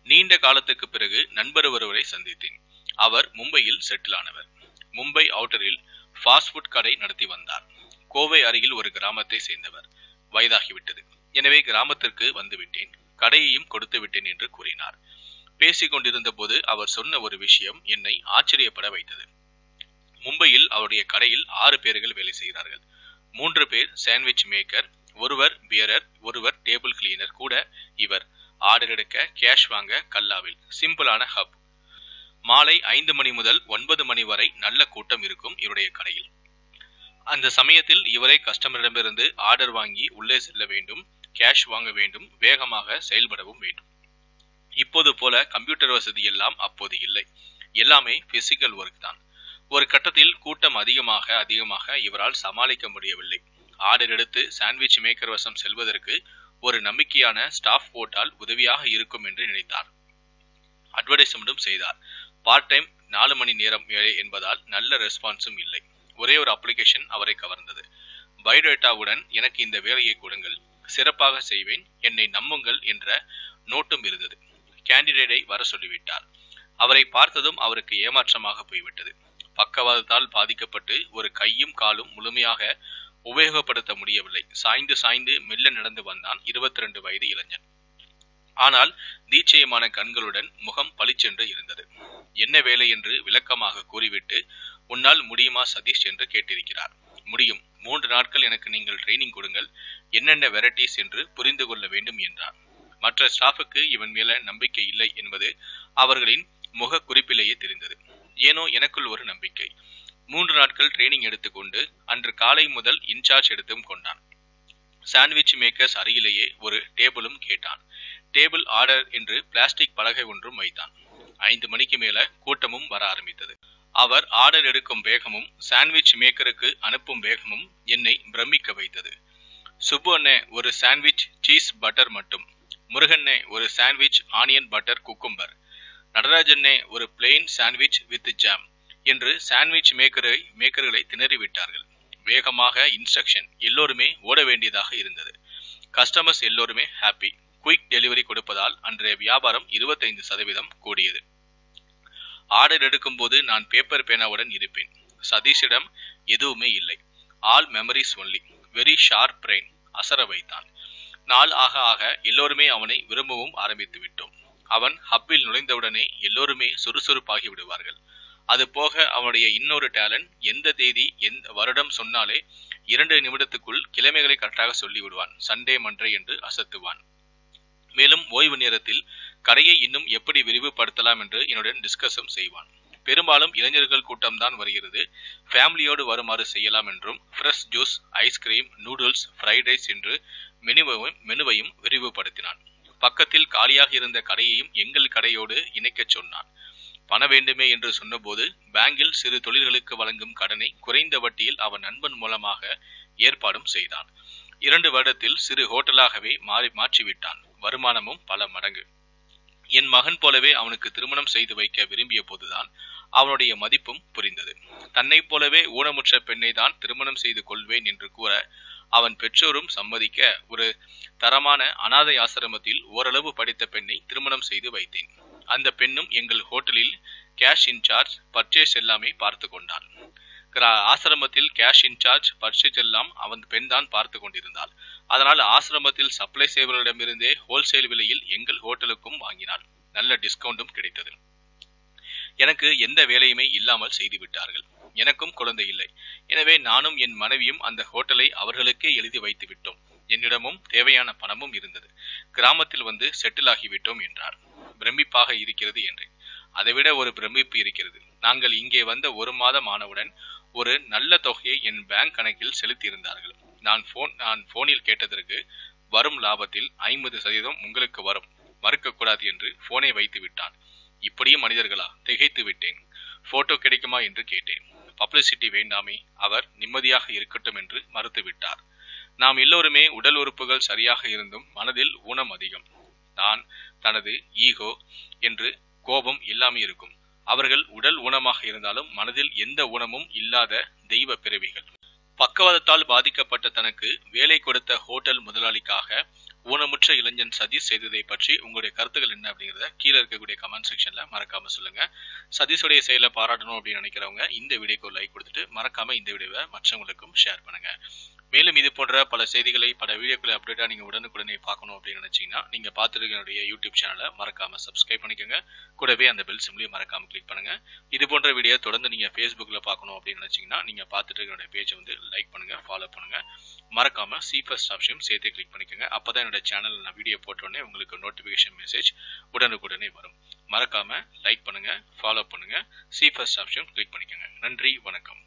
நீண்ட காலத்துக்கு பிறகு நண்பர் ஒருவரை சந்தித்தேன் அவர் மும்பையில் செட்டில் ஆனவர் மும்பை அவுட்டரில் ஃபாஸ்ட் ஃபுட் கடை நடத்தி வந்தார் கோவை அருகில் ஒரு கிராமத்தை சேர்ந்தவர் வயதாகிவிட்டது எனவே கிராமத்திற்கு வந்துவிட்டேன் கடையையும் கொடுத்து விட்டேன் என்று கூறினார் பேசிக் கொண்டிருந்த போது அவர் சொன்ன ஒரு விஷயம் என்னை ஆச்சரியப்பட வைத்தது மும்பையில் அவருடைய கடையில் ஆறு பேர்கள் வேலை செய்கிறார்கள் மூன்று பேர் சாண்ட்விச் மேக்கர் ஒருவர் பியரர் ஒருவர் டேபிள் கிளீனர் கூட இவர் ஆர்டர் எடுக்க கேஷ் வாங்க கல்லாவில் சிம்பிளான ஹப் மாலை ஐந்து மணி முதல் ஒன்பது மணி வரை நல்ல கூட்டம் இருக்கும் இவருடைய கடையில் அந்த சமயத்தில் இவரே கஸ்டமரிடமிருந்து ஆர்டர் வாங்கி உள்ளே செல்ல வேண்டும் கேஷ் வாங்க வேண்டும் வேகமாக செயல்படவும் வேண்டும் இப்போது போல கம்ப்யூட்டர் வசதி எல்லாம் அப்போது இல்லை எல்லாமே பிசிக்கல் ஒர்க் தான் ஒரு கட்டத்தில் கூட்டம் அதிகமாக அதிகமாக இவரால் சமாளிக்க முடியவில்லை ஆர்டர் எடுத்து சாண்ட்விச் மேக்கர் வசம் செல்வதற்கு ஒரு நம்பிக்கையான ஸ்டாஃப் போட்டால் உதவியாக இருக்கும் என்று நினைத்தார் அட்வர்டைஸ்மெண்ட்டும் செய்தார் பார்ட் டைம் நாலு மணி நேரம் வேலை என்பதால் நல்ல ரெஸ்பான்ஸும் இல்லை ஒரே ஒரு அப்ளிகேஷன் அவரை கவர்ந்தது பயோடேட்டாவுடன் எனக்கு இந்த வேலையை கொடுங்கள் சிறப்பாக செய்வேன் என்னை நம்புங்கள் என்ற நோட்டும் இருந்தது கேண்டிடேட்டை வர சொல்லிவிட்டார் அவரை பார்த்ததும் அவருக்கு ஏமாற்றமாக போய்விட்டது பக்கவாதத்தால் பாதிக்கப்பட்டு ஒரு கையும் காலும் முழுமையாக உபயோகப்படுத்த முடியவில்லை சாய்ந்து சாய்ந்து மெல்ல நடந்து வந்தான் இருபத்தி ரெண்டு வயது இளைஞன் ஆனால் தீட்சயமான கண்களுடன் முகம் பளிச்சென்று இருந்தது என்ன வேலை என்று விளக்கமாக கூறிவிட்டு உன்னால் முடியுமா சதீஷ் என்று கேட்டிருக்கிறார் முடியும் மூன்று நாட்கள் எனக்கு நீங்கள் ட்ரைனிங் கொடுங்கள் என்னென்ன வெரைட்டிஸ் என்று புரிந்து கொள்ள வேண்டும் என்றார் மற்ற ஸ்டாஃபுக்கு இவன் மேல நம்பிக்கை இல்லை என்பது அவர்களின் முக குறிப்பிலேயே தெரிந்தது ஏனோ எனக்குள் ஒரு நம்பிக்கை மூன்று நாட்கள் ட்ரைனிங் எடுத்துக்கொண்டு அன்று காலை முதல் இன்சார்ஜ் எடுத்தும் கொண்டான் சாண்ட்விச் மேக்கர்ஸ் அருகிலேயே ஒரு டேபிளும் கேட்டான் டேபிள் ஆர்டர் என்று பிளாஸ்டிக் பலகை ஒன்றும் வைத்தான் ஐந்து மணிக்கு மேல கூட்டமும் வர ஆரம்பித்தது அவர் ஆர்டர் எடுக்கும் வேகமும் சாண்ட்விச் மேக்கருக்கு அனுப்பும் வேகமும் என்னை பிரமிக்க வைத்தது சுப்பு அண்ணே ஒரு சாண்ட்விச் சீஸ் பட்டர் மட்டும் முருகண்ணே ஒரு சாண்ட்விச் ஆனியன் பட்டர் குக்கும்பர் நடராஜண்ணே ஒரு பிளெயின் சாண்ட்விச் வித் ஜாம் என்று சாண்ட்விச் மேக்கரை மேக்கர்களை திணறிவிட்டார்கள் வேகமாக இன்ஸ்ட்ரக்ஷன் எல்லோருமே ஓட வேண்டியதாக இருந்தது கஸ்டமர்ஸ் எல்லோருமே ஹாப்பி குயிக் டெலிவரி கொடுப்பதால் அன்றைய வியாபாரம் இருபத்தைந்து சதவீதம் கூடியது ஆர்டர் எடுக்கும் போது நான் பேப்பர் பேனாவுடன் இருப்பேன் சதீஷிடம் எதுவுமே இல்லை all memories only very sharp brain அசர வைத்தான் நாள் ஆக ஆக எல்லோருமே அவனை விரும்பவும் ஆரம்பித்து விட்டோம் அவன் ஹப்பில் நுழைந்தவுடனே எல்லோருமே சுறுசுறுப்பாகி விடுவார்கள் அது போக அவனுடைய இன்னொரு டேலண்ட் எந்த தேதி எந்த வருடம் சொன்னாலே இரண்டு நிமிடத்துக்குள் கிழமைகளை கரெக்டாக சொல்லி விடுவான் சண்டே மன்றே என்று அசத்துவான் மேலும் ஓய்வு நேரத்தில் கடையை இன்னும் எப்படி விரிவுபடுத்தலாம் என்று என்னுடன் டிஸ்கஸும் செய்வான் பெரும்பாலும் இளைஞர்கள் கூட்டம்தான் வருகிறது ஃபேமிலியோடு வருமாறு செய்யலாம் என்றும் fresh juice ice cream noodles fried rice என்று மெனுவையும் மெனுவையும் விரிவுபடுத்தினான் பக்கத்தில் காலியாக இருந்த கடையையும் எங்கள் கடையோடு இணைக்கச் சொன்னான் பண வேண்டுமே என்று சொன்னபோது பேங்கில் சிறு தொழில்களுக்கு வழங்கும் கடனை குறைந்த வட்டியில் அவன் நண்பன் மூலமாக ஏற்பாடும் செய்தான் இரண்டு வருடத்தில் சிறு ஹோட்டலாகவே மாறி மாற்றிவிட்டான் வருமானமும் பல மடங்கு என் மகன் போலவே அவனுக்கு திருமணம் செய்து வைக்க விரும்பிய போதுதான் அவனுடைய மதிப்பும் புரிந்தது தன்னைப் போலவே ஊனமுற்ற பெண்ணை தான் திருமணம் செய்து கொள்வேன் என்று கூற அவன் பெற்றோரும் சம்மதிக்க ஒரு தரமான அனாதை ஆசிரமத்தில் ஓரளவு படித்த பெண்ணை திருமணம் செய்து வைத்தேன் அந்த பெண்ணும் எங்கள் ஹோட்டலில் கேஷ் இன்சார்ஜ் பர்ச்சேஸ் எல்லாமே பார்த்து கொண்டாள் கிரா- ஆசிரமத்தில் கேஷ் இன்சார்ஜ் பர்ச்சேஸ் எல்லாம் அவன் பெண் தான் பார்த்து கொண்டிருந்தாள் அதனால் ஆசிரமத்தில் சப்ளை செய்பவர்களிடமிருந்தே ஹோல்சேல் விலையில் எங்கள் ஹோட்டலுக்கும் வாங்கினாள் நல்ல டிஸ்கவுண்டும் கிடைத்தது எனக்கு எந்த வேலையுமே இல்லாமல் செய்து விட்டார்கள் எனக்கும் குழந்தை இல்லை எனவே நானும் என் மனைவியும் அந்த ஹோட்டலை அவர்களுக்கே எழுதி வைத்து விட்டோம் என்னிடமும் தேவையான பணமும் இருந்தது கிராமத்தில் வந்து செட்டில் ஆகிவிட்டோம் என்றார் பிரமிப்பாக இருக்கிறது என்றேன் அதைவிட ஒரு பிரமிப்பு இருக்கிறது நாங்கள் இங்கே வந்த ஒரு மாதம் ஆனவுடன் ஒரு நல்ல தொகையை என் பேங்க் கணக்கில் செலுத்தியிருந்தார்கள் நான் போன் நான் போனில் கேட்டதற்கு வரும் லாபத்தில் ஐம்பது சதவீதம் உங்களுக்கு வரும் மறுக்கக்கூடாது என்று போனை வைத்து விட்டான் இப்படியும் மனிதர்களா திகைத்து விட்டேன் போட்டோ கிடைக்குமா என்று கேட்டேன் பப்ளிசிட்டி வேண்டாமே அவர் நிம்மதியாக இருக்கட்டும் என்று மறுத்துவிட்டார் நாம் எல்லோருமே உடல் உறுப்புகள் சரியாக இருந்தும் மனதில் ஊனம் அதிகம் தான் தனது ஈகோ என்று கோபம் எல்லாமே இருக்கும் அவர்கள் உடல் ஊனமாக இருந்தாலும் மனதில் எந்த ஊனமும் இல்லாத தெய்வ பிறவிகள் பக்கவாதத்தால் பாதிக்கப்பட்ட தனக்கு வேலை கொடுத்த ஹோட்டல் முதலாளிக்காக ஊனமுற்ற இளைஞன் சதீஷ் செய்ததை பற்றி உங்களுடைய கருத்துக்கள் என்ன அப்படிங்கிறத கீழே இருக்கக்கூடிய கமெண்ட் செக்ஷன்ல மறக்காம சொல்லுங்க சதீஷுடைய செயலை பாராட்டணும் அப்படின்னு நினைக்கிறவங்க இந்த வீடியோக்கு லைக் கொடுத்துட்டு மறக்காம இந்த வீடியோவை மற்றவங்களுக்கும் ஷேர் பண்ணுங்க மேலும் இது போன்ற பல செய்திகளை பல வீடியோக்களை அப்டேட்டா நீங்க உடனுக்குடனே பார்க்கணும் அப்படின்னு நினைச்சீங்கன்னா நீங்க பார்த்துருக்க யூடியூப் சேனலை மறக்காம சப்ஸ்கிரைப் பண்ணிக்கோங்க கூடவே அந்த பெல் சிம்லையும் மறக்காம கிளிக் பண்ணுங்க இது போன்ற வீடியோ தொடர்ந்து நீங்க ஃபேஸ்புக்ல பார்க்கணும் அப்படின்னு நினைச்சீங்கன்னா நீங்க பார்த்துட்டு இருக்க பேஜை வந்து லைக் பண்ணுங்க ஃபாலோ பண்ணுங்க மறக்காம சி ஃபர்ஸ்ட் ஆப்ஷனும் சேர்த்து கிளிக் பண்ணிக்கோங்க அப்பதான் என்னோட சேனல் நான் வீடியோ போட்டோடனே உங்களுக்கு நோட்டிபிகேஷன் மெசேஜ் உடனுக்குடனே வரும் மறக்காம லைக் பண்ணுங்க ஃபாலோ பண்ணுங்க சி ஃபர்ஸ்ட் ஆப்ஷன் கிளிக் பண்ணிக்கோங்க நன்றி வணக்கம்